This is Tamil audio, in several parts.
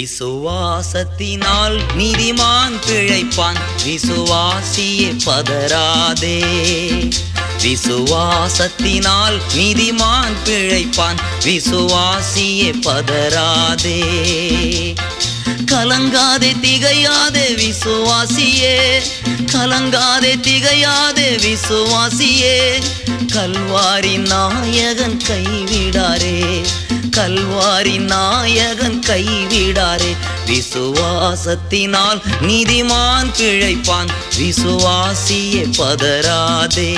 விசுவாசத்தினால் நீதிமான் பிழைப்பான் விசுவாசியே பதறாதே விசுவாசத்தினால் நீதிமான் பிழைப்பான் விசுவாசியே பதறாதே கலங்காதே திகையாதே விசுவாசியே கலங்காதே திகையாதே விசுவாசியே கல்வாரி நாயகன் கைவிடாரே கல்வாரி நாயகன் கைவிடாரே விசுவாசத்தினால் நீதிமான் பிழைப்பான் விசுவாசியே பதறாதே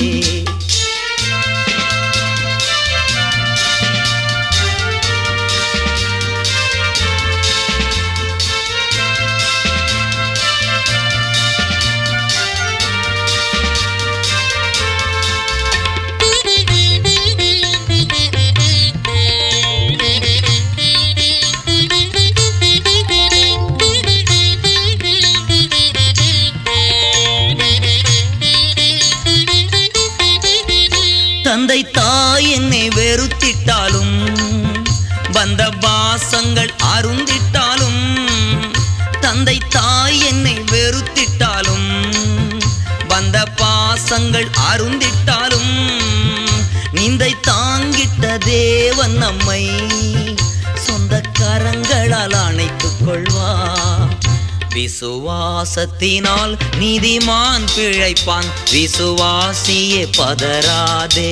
தந்தை தாய் என்னை வெறுத்திட்டாலும் வந்த பாசங்கள் அருந்திட்டாலும் தந்தை தாய் என்னை வெறுத்திட்டாலும் வந்த பாசங்கள் அருந்திட்டாலும் நிந்தை தாங்கிட்ட தேவன் நம்மை சொந்த கரங்களால் அணைத்துக் கொள்வார் விசுவாசத்தினால் நீதிமான் பிழைப்பான் விசுவாசியே பதறாதே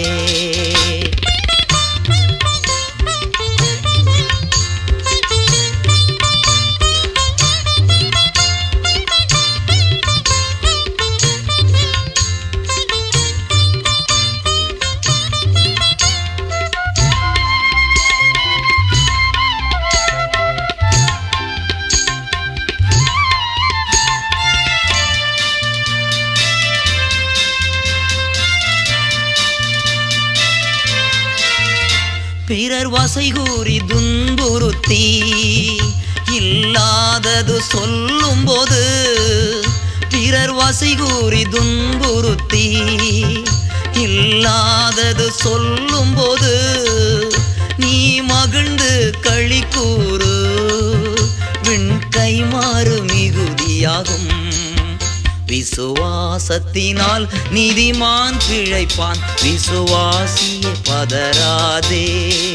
பிறர் வசை கூறி துன்புறுத்தி இல்லாதது சொல்லும்போது பிறர் வசை கூறி துன்புறுத்தி இல்லாதது சொல்லும்போது நீ மகிழ்ந்து களி கூறு விண் கைமாறு மிகுதியாகும் விசுவாசத்தினால் நீதிமான் பிழைப்பான் விசுவாசியே பதறாதே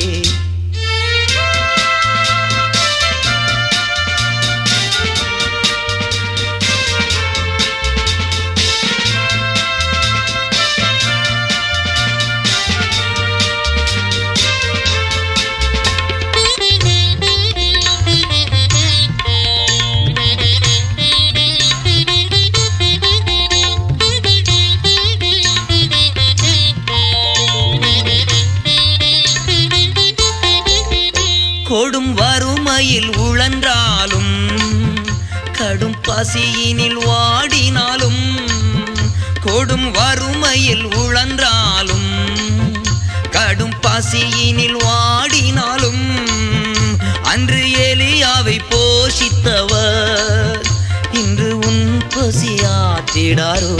கொடும் வறுமையில் உழன்றாலும் கடும் பசியினில் வாடினாலும் கொடும் வறுமையில் உழன்றாலும் கடும் பசியினில் வாடினாலும் அன்று எலியாவை போஷித்தவர் இன்று உன் பசியாற்றிடாரோ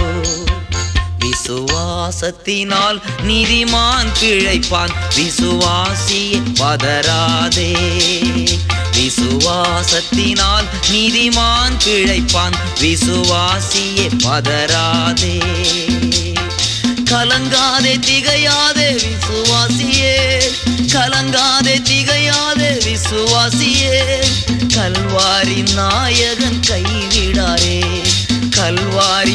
விசுவாசத்தினால் நீதிமான் பிழைப்பான் விசுவாசியே பதறாதே விசுவாசத்தினால் நீதிமான் பிழைப்பான் விசுவாசியே பதறாதே கலங்காதே திகையாதே விசுவாசியே கலங்காதே திகையாதே விசுவாசியே கல்வாரி நாயகன் கைவிடாரே கல்வாரி